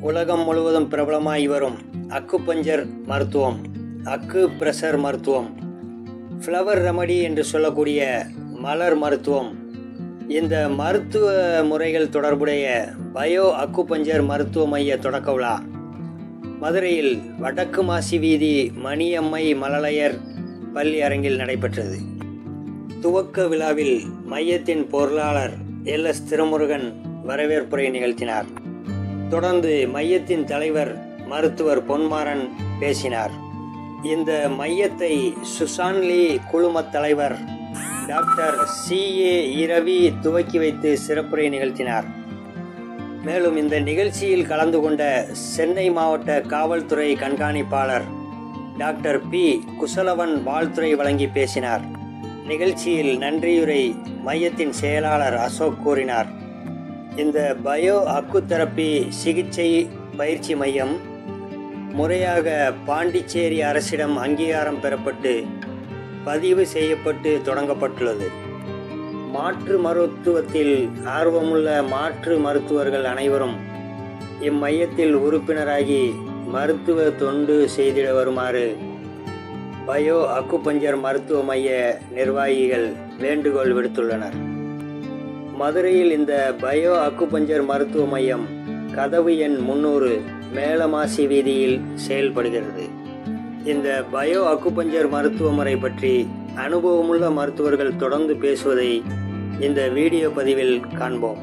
உலகம் முழுவதும் பிரபலமாகி வரும் அக்குபஞ்சர் மருத்துவம் அக்கு பிரஷர் மருத்துவம் ஃப்ளவர் ரெமடி என்று சொல்லக்கூடிய மலர் மருத்துவம் இந்த மருத்துவ முறைகள் தொடர்புடைய பயோ அக்குபஞ்சர் மருத்துவ மைய தொடக்க விழா மதுரையில் வடக்கு மாசி வீதி மணியம்மை மழலையர் பள்ளி அரங்கில் நடைபெற்றது துவக்க விழாவில் மையத்தின் பொருளாளர் எல் எஸ் திருமுருகன் வரவேற்புரை நிகழ்த்தினார் தொடர்ந்து மையத்தின் தலைவர் மருத்துவர் பொன்மாறன் பேசினார் இந்த மையத்தை சுசான்லி குழுமத் தலைவர் டாக்டர் சி ஏ இரவி துவக்கி வைத்து சிறப்புரை நிகழ்த்தினார் மேலும் இந்த நிகழ்ச்சியில் கலந்து கொண்ட சென்னை மாவட்ட காவல்துறை கண்காணிப்பாளர் டாக்டர் பி குசலவன் வாழ்த்துறை வழங்கி பேசினார் நிகழ்ச்சியில் நன்றியுரை மையத்தின் செயலாளர் அசோக் கூறினார் இந்த பயோ அக்குதெரப்பி சிகிச்சை பயிற்சி மையம் முறையாக பாண்டிச்சேரி அரசிடம் அங்கீகாரம் பெறப்பட்டு பதிவு செய்யப்பட்டு தொடங்கப்பட்டுள்ளது மாற்று மருத்துவத்தில் ஆர்வமுள்ள மாற்று மருத்துவர்கள் அனைவரும் இம்மையத்தில் உறுப்பினராகி மருத்துவ தொண்டு செய்திட வருமாறு பயோ அக்குபஞ்சர் மருத்துவ மைய நிர்வாகிகள் வேண்டுகோள் விடுத்துள்ளனர் மதுரையில் இந்த பயோ அக்குபஞ்சர் மருத்துவ மையம் கதவு எண் முன்னூறு மேலமாசி வீதியில் செயல்படுகிறது இந்த பயோ அக்குபஞ்சர் மருத்துவ முறை பற்றி அனுபவமுள்ள மருத்துவர்கள் தொடர்ந்து பேசுவதை இந்த வீடியோ பதிவில் காண்போம்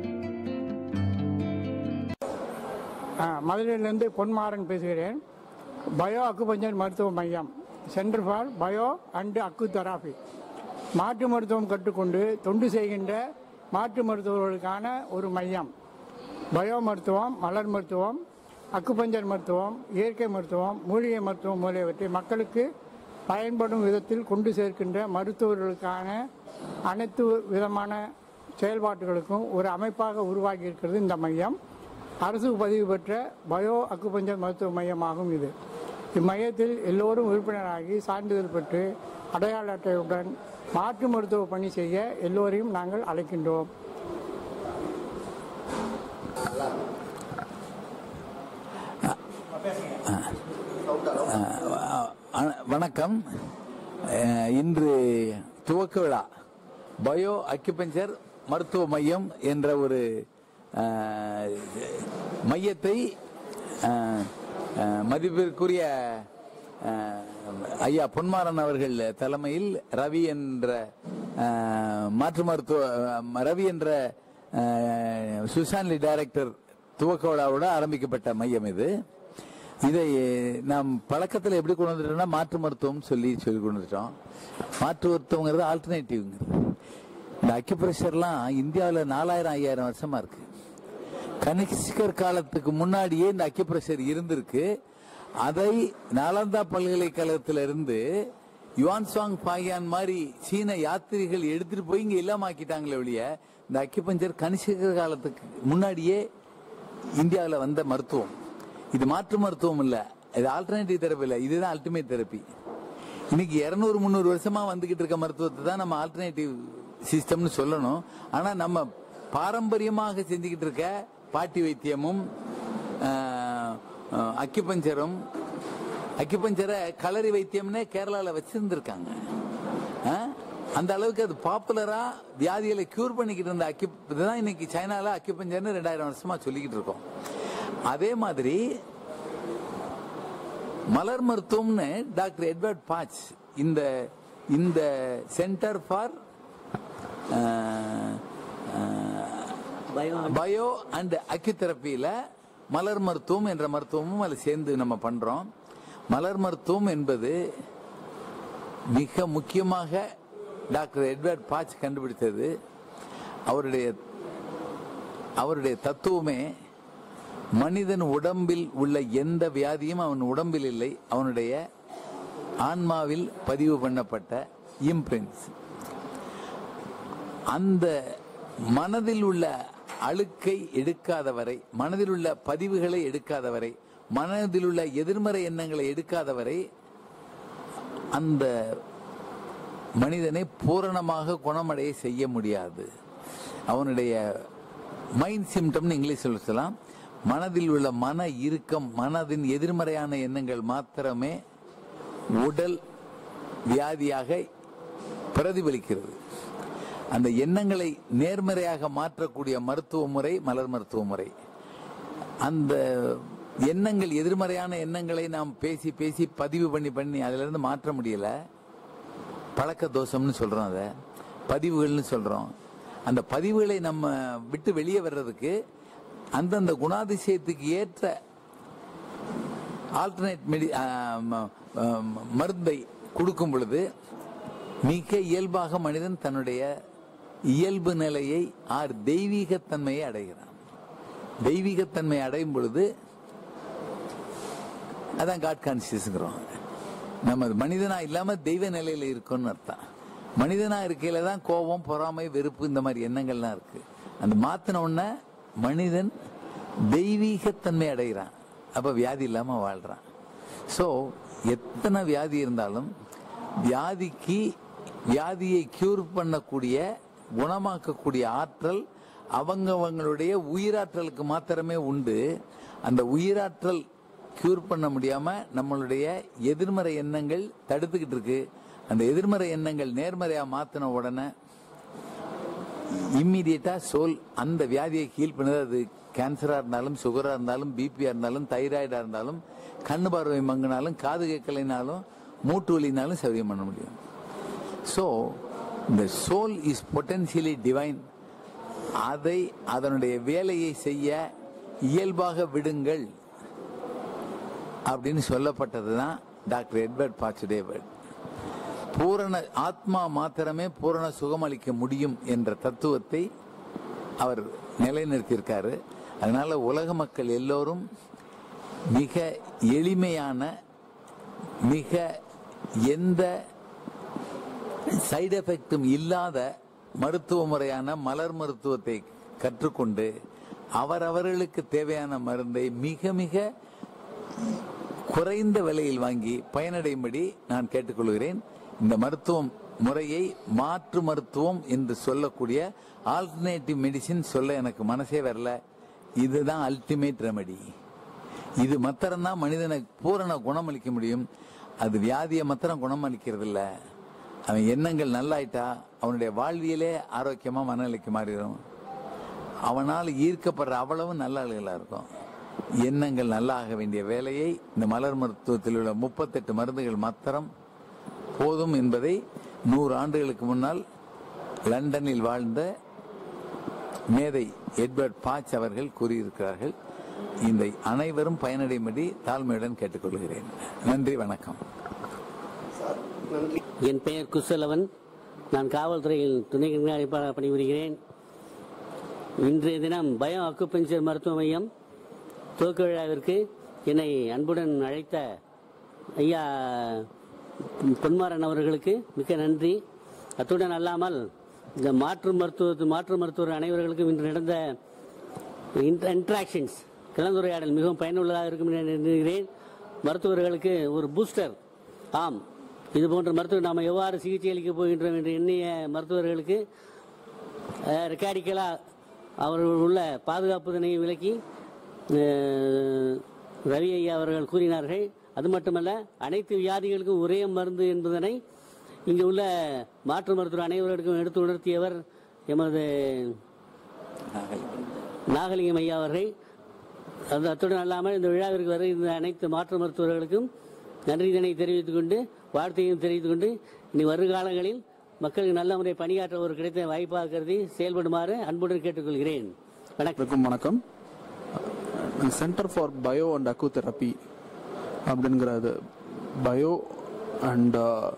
ஆ, மதுரையிலேருந்து பொன்மாறன் பேசுகிறேன் பயோ அக்குபஞ்சர் மருத்துவ மையம் centre for bio and acu therapy மாற்று மருத்துவம் கற்றுக்கொண்டு தொண்டு செய்கின்ற மாற்று மருத்துவர்களுக்கான ஒரு மையம் பயோ மருத்துவம் மலர் மருத்துவம் அக்குபஞ்சர் மருத்துவம் இயற்கை மருத்துவம் மூலிகை மருத்துவம் முதலியவற்றை மக்களுக்கு பயன்படும் விதத்தில் கொண்டு சேர்க்கின்ற மருத்துவர்களுக்கான அனைத்து விதமான செயல்பாட்டுகளுக்கும் ஒரு அமைப்பாக உருவாகி இருக்கிறது இந்த மையம் அரசு பதிவு பெற்ற பயோ அக்குபஞ்சர் மருத்துவ மையமாகும் இது இம்மையத்தில் எல்லோரும் உறுப்பினராகி சான்றிதழ் பெற்று அடையாள அட்டையுடன் மாற்று மருத்துவ பணி செய்ய எல்லோரையும் நாங்கள் அழைக்கின்றோம் அ- வணக்கம் அஹ், இன்று துவக்க விழா பயோ அக்யூபஞ்சர் மருத்துவ மையம் என்ற ஒரு அஹ், மையத்தை அஹ், அஹ், மதிப்பிற்குரிய அஹ், ஐயா பொன்மாறன் அவர்கள் தலைமையில் ரவி என்ற அஹ், மாற்று மருத்துவ அஹ், ரவி என்ற அஹ், சுசான்லி டைரக்டர் துவக்க விழாவோட ஆரம்பிக்கப்பட்ட மையம் இது இதை நாம் பழக்கத்தில் எப்படி கொண்டு வந்துட்டோம்னா மாற்று மருத்துவம் சொல்லி சொல்லி கொண்டு வந்துட்டோம் மாற்று மருத்துவங்கிறது ஆல்டர்னேட்டிவ்ங்க இந்த அக்யூப்ரெஷர்லாம் இந்தியாவில் நாலாயிரம் ஐயாயிரம் வருஷமா இருக்கு கனிஷ்கர் காலத்துக்கு முன்னாடியே இந்த அக்யூப்ரெஷர் இருந்திருக்கு அதை நாலந்தா பல்கலைக்கழகத்திலிருந்து யுவான் சுவாங் பாயான் மாதிரி சீன யாத்திரிகள் எடுத்துட்டு போய் இங்க இல்லாமக்கிட்டாங்களே ஒழிய இந்த அக்யூபஞ்சர் கனிஷ்கர் காலத்துக்கு முன்னாடியே இந்தியாவில் வந்த மருத்துவம் இது மாற்று மருத்துவம் இல்ல இது ஆல்டர்னேட்டிவ் தெரப்பி இல்ல இதுதான் அல்டிமேட் தெரப்பி இன்னைக்கு இருநூறு முந்நூறு வருஷமா வந்துகிட்டு இருக்க மருத்துவத்தை தான் நம்ம ஆல்டர்னேட்டிவ் சிஸ்டம்னு சொல்லணும் ஆனா நம்ம பாரம்பரியமாக செஞ்சுக்கிட்டு இருக்க பாட்டி வைத்தியமும் ஆஹ், ஆஹ், அக்கிபஞ்சரும் அக்கிபஞ்சரை களரி வைத்தியம்னே கேரளால வச்சிருந்திருக்காங்க ஆ? அந்த அளவுக்கு அது பாப்புலரா வியாதிகளை கியூர் பண்ணிக்கிட்டு இருந்த அக்கி இதுதான் இன்னைக்கு சைனால அக்கிபஞ்சர்னு ரெண்டாயிரம் வருஷமா சொல்லிக்கிட்டு இருக்கோம் அதே மாதிரி மலர் மருத்துவம்னு டாக்டர் எட்வர்ட் பாச் இந்த இந்த சென்டர் ஃபார் பயோ அண்ட் அக்யூதெரப்பியில மலர் மருத்துவம் என்ற மருத்துவமும் அதில் சேர்ந்து நம்ம பண்றோம் மலர் மருத்துவம் என்பது மிக முக்கியமாக டாக்டர் எட்வர்ட் பாச் கண்டுபிடித்தது அவருடைய அவருடைய தத்துவமே மனிதன் உடம்பில் உள்ள எந்த வியாதியும் அவன் உடம்பில் இல்லை அவனுடைய ஆன்மாவில் பதிவு பண்ணப்பட்ட இம்பிரின்ஸ் அந்த மனதில் உள்ள அழுக்கை எடுக்காதவரை மனதில் உள்ள பதிவுகளை எடுக்காதவரை மனதில் உள்ள எதிர்மறை எண்ணங்களை எடுக்காதவரை அந்த மனிதனை பூரணமாக குணமடைய செய்ய முடியாது அவனுடைய மைண்ட் சிம்டம்னு இங்கிலீஷில் சொல்லலாம் மனதில் உள்ள மன இறுக்கம் மனதின் எதிர்மறையான எண்ணங்கள் மாத்திரமே உடல் வியாதியாக பிரதிபலிக்கிறது அந்த எண்ணங்களை நேர்மறையாக மாற்றக்கூடிய மருத்துவ முறை மலர் மருத்துவ முறை அந்த எண்ணங்கள் எதிர்மறையான எண்ணங்களை நாம் பேசி பேசி பதிவு பண்ணி பண்ணி அதுல இருந்து மாற்ற முடியல பழக்க தோஷம்னு சொல்றோம் அதை பதிவுகள்னு சொல்றோம் அந்த பதிவுகளை நம்ம விட்டு வெளியே வர்றதுக்கு அந்தந்த குணாதிசயத்துக்கு ஏற்ற ஆல்டர்னேட் மெடி மருந்தை கொடுக்கும் பொழுது மிக இயல்பாக மனிதன் தன்னுடைய இயல்பு நிலையை ஆர் தெய்வீகத்தன்மையை அடைகிறான் தெய்வீகத்தன்மை அடையும் பொழுது அதான் காட் கான்சியஸ்ங்கிறோம் நம்ம மனிதனா இல்லாம தெய்வ நிலையில இருக்கோம்னு அர்த்தம் மனிதனா இருக்கையில தான் கோபம் பொறாமை வெறுப்பு இந்த மாதிரி எண்ணங்கள்லாம் இருக்கு அந்த மாத்தின உடனே மனிதன் தெய்வீகத்தன்மை அடைகிறான் அப்ப வியாதி இல்லாம வாழ்றான் சோ எத்தனை வியாதி இருந்தாலும் வியாதிக்கு வியாதியை கியூர் பண்ணக்கூடிய குணமாக்கக்கூடிய ஆற்றல் அவங்க அவங்களுடைய உயிராற்றலுக்கு மாத்திரமே உண்டு அந்த உயிராற்றல் கியூர் பண்ண முடியாம நம்மளுடைய எதிர்மறை எண்ணங்கள் தடுத்துக்கிட்டு இருக்கு அந்த எதிர்மறை எண்ணங்கள் நேர்மறையா மாத்தின உடனே இம்மிடியட்டா சோல் அந்த வியாதியை ஹீல் பண்ணுது அது கேன்சரா இருந்தாலும் சுகரா இருந்தாலும் பிபியா இருந்தாலும் தைராய்டா இருந்தாலும் கண்ணு பார்வை மங்கினாலும் காது கேட்கலைனாலும் மூட்டு வலினாலும் சௌரியம் பண்ண முடியும் ஸோ இந்த சோல் இஸ் பொட்டன்சியலி டிவைன் அதை அதனுடைய வேலையை செய்ய இயல்பாக விடுங்கள் அப்படின்னு சொல்லப்பட்டது தான் டாக்டர் எட்வர்ட் பாச்சுடேவர்ட் பூரண ஆத்மா மாத்திரமே பூரண சுகமளிக்க முடியும் என்ற தத்துவத்தை அவர் நிலைநிறுத்தியிருக்காரு அதனால உலக மக்கள் எல்லோரும் மிக எளிமையான மிக எந்த சைடு எஃபெக்டும் இல்லாத மருத்துவ முறையான மலர் மருத்துவத்தை கற்றுக்கொண்டு அவரவர்களுக்கு தேவையான மருந்தை மிக மிக குறைந்த விலையில் வாங்கி பயனடையும்படி நான் கேட்டுக்கொள்கிறேன் இந்த மருத்துவம் முறையை மாற்று மருத்துவம் என்று சொல்லக்கூடிய ஆல்டர்னேட்டிவ் மெடிசின் சொல்ல எனக்கு மனசே வரல இதுதான் அல்டிமேட் ரெமடி இது மாத்திரம்தான் மனிதனை பூரண குணமளிக்க முடியும் அது வியாதியை மாத்திரம் குணமளிக்கிறது இல்ல அவன் எண்ணங்கள் நல்லாயிட்டா அவனுடைய வாழ்வியலே ஆரோக்கியமா மனநிலைக்கு மாறிடும் அவனால் ஈர்க்கப்படுற அவ்வளவு நல்ல ஆளுகளா இருக்கும் எண்ணங்கள் நல்லாக வேண்டிய வேலையை இந்த மலர் மருத்துவத்தில் உள்ள முப்பத்தெட்டு மருந்துகள் மாத்திரம் போதும் என்பதை நூறு ஆண்டுகளுக்கு முன்னால் லண்டனில் வாழ்ந்த மேதை எட்வர்ட் பாச் அவர்கள் கூறியிருக்கிறார்கள் இந்த அனைவரும் பயனடையும்படி தாழ்மையுடன் கேட்டுக்கொள்கிறேன் நன்றி வணக்கம் என் பெயர் குசலவன் நான் காவல்துறையில் துணை கண்காணிப்பாளர் பணிபுரிகிறேன் இன்றைய தினம் பயோ அக்குபஞ்சர் மருத்துவ மையம் துவக்க விழாவிற்கு என்னை அன்புடன் அழைத்த ஐயா பொன்மாறன் அவர்களுக்கு மிக்க நன்றி அத்துடன் அல்லாமல் இந்த மாற்று மருத்துவ மாற்று மருத்துவர் அனைவர்களுக்கும் இன்று நடந்த இன்ட்ராக்ஷன்ஸ் கலந்துரையாடல் மிகவும் பயனுள்ளதாக இருக்கும் என்று எண்ணுகிறேன் மருத்துவர்களுக்கு ஒரு பூஸ்டர் ஆம் இது போன்ற மருத்துவர் நாம் எவ்வாறு சிகிச்சை அளிக்கப் போகின்றோம் என்று எண்ணிய மருத்துவர்களுக்கு ரெக்கார்டிக்கலா அவர்கள் உள்ள பாதுகாப்புதனை விலக்கி அஹ், ரவி ஐயா அவர்கள் கூறினார்கள் அது மட்டுமல்ல அனைத்து வியாதிகளுக்கும் ஒரே மருந்து என்பதனை இங்கு உள்ள மாற்று மருத்துவர் அனைவருக்கும் எடுத்து உணர்த்தியவர் எமது நாகலிங்கம் ஐயா அவர்கள் அது அத்துடன் அல்லாமல் இந்த விழாவிற்கு வர இந்த அனைத்து மாற்று மருத்துவர்களுக்கும் நன்றிதனை தெரிவித்துக் கொண்டு வாழ்த்தையும் தெரிவித்துக் கொண்டு இனி வருகாலங்களில் மக்களுக்கு நல்ல முறை பணியாற்ற ஒரு கிடைத்த வாய்ப்பாக கருதி செயல்படுமாறு அன்புடன் கேட்டுக்கொள்கிறேன் வணக்கம் அனைவருக்கும் வணக்கம் centre for bio and acu therapy அப்படிங்கிறது bio and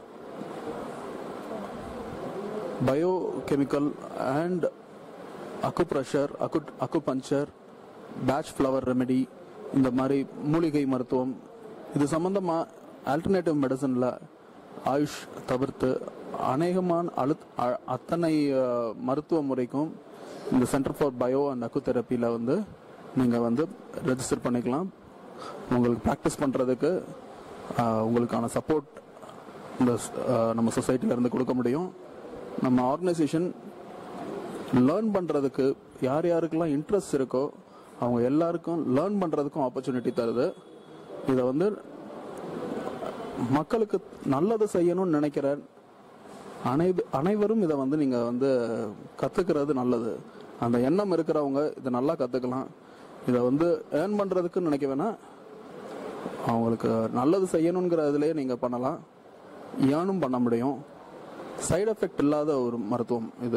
bio chemical and acupressure acu acupuncture Bach flower remedy இந்த மாதிரி மூலிகை மருத்துவம் இது சம்பந்தமா ஆல்டர்னேட்டிவ் மெடிசனில் ஆயுஷ் தவிர்த்து அநேகமான அழு அ- அத்தனை அஹ், மருத்துவ முறைக்கும் இந்த சென்டர் ஃபார் பயோ அண்ட் அக்கு தெரப்பியில் வந்து நீங்கள் வந்து ரெஜிஸ்டர் பண்ணிக்கலாம் உங்களுக்கு ப்ராக்டிஸ் பண்ணுறதுக்கு உங்களுக்கான சப்போர்ட் இந்த ஸ்- அஹ், நம்ம சொசைட்டில இருந்து கொடுக்க முடியும் நம்ம ஆர்கனைசேஷன் லேர்ன் பண்ணுறதுக்கு யார் யாருக்கெல்லாம் இன்ட்ரெஸ்ட் இருக்கோ அவங்க எல்லாருக்கும் லேர்ன் பண்றதுக்கும் ஆப்பர்ச்சுனிட்டி தருது இதை வந்து மக்களுக்கு நல்லது செய்யணும்னு நினைக்கிற அனை அனைவரும் இதை வந்து நீங்க வந்து கத்துக்கிறது நல்லது அந்த எண்ணம் இருக்கிறவங்க இதை நல்லா கத்துக்கலாம் இதை வந்து ஏர்ன் பண்றதுக்கு நினைக்க வேணாம் அவங்களுக்கு நல்லது செய்யணுங்கிற இதுலயே நீங்க பண்ணலாம் ஏர்னும் பண்ண முடியும் சைடு எஃபெக்ட் இல்லாத ஒரு மருத்துவம் இது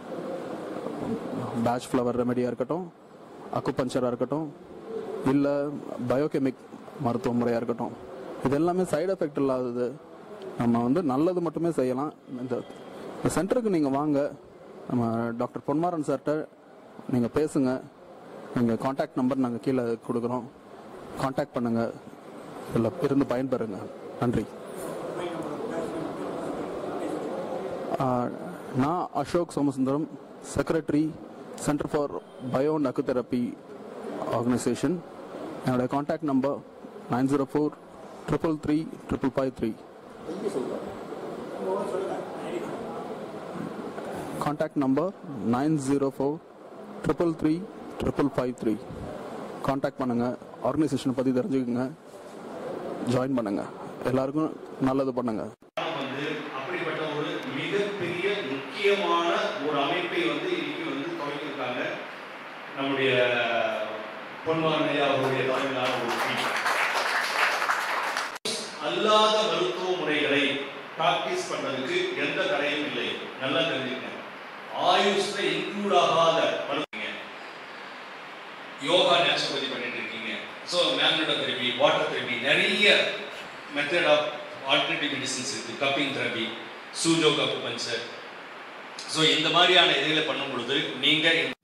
பேட்ச் ஃப்ளவர் ரெமெடியாக இருக்கட்டும் அக்குபஞ்சராக இருக்கட்டும் இல்லை பயோகெமிக் மருத்துவ முறையாக இருக்கட்டும் இது எல்லாமே சைடு எஃபெக்ட் இல்லாதது நம்ம வந்து நல்லது மட்டுமே செய்யலாம் இந்த இந்த சென்டருக்கு நீங்கள் வாங்க நம்ம டாக்டர் பொன்மாரன் சார்கிட்ட நீங்கள் பேசுங்க எங்கள் காண்டாக்ட் நம்பர் நாங்கள் கீழே கொடுக்குறோம் காண்டாக்ட் பண்ணுங்கள் இதில் இருந்து பயன்பெறுங்க நன்றி ஆஹ், நான் Ashok Somasundaram secretary centre for bio and acutherapy organisation என்னோட contact number nine zero four triple three triple five three contact number nine zero four triple three triple five three contact பண்ணுங்கள் ஆர்கனைசேஷனை பற்றி தெரிஞ்சுக்கோங்க ஜாயின் பண்ணுங்கள் எல்லாருக்கும் நல்லது பண்ணுங்கள் வந்து அப்படிப்பட்ட ஒரு மிகப்பெரிய முக்கியமான ஒரு அமைப்பை வந்து இன்னைக்கு வந்து துவங்கியிருக்காங்க நம்முடைய பொன்வான் ஐயா அவருடைய தலைமையிலான ஒரு team. அல்லாத மருத்துவ முறைகளை பிராக்டிஸ் பண்றதுக்கு எந்த தடையும் இல்லை நல்லா தெரிஞ்சுக்கங்க ஆயுஷ்ல இன்க்ளூட் ஆகாத மருத்துவங்க யோகா நேச்சுரோபதி பண்ணிட்டு இருக்கீங்க so magneto therapy water therapy நிறைய மெத்தட் ஆஃப் ஆல்டர்னேட்டிவ் மெடிசின்ஸ் இருக்கு cupping therapy Sujok acupuncture so இந்த மாதிரியான இதில் பண்ணும் பொழுது நீங்கள்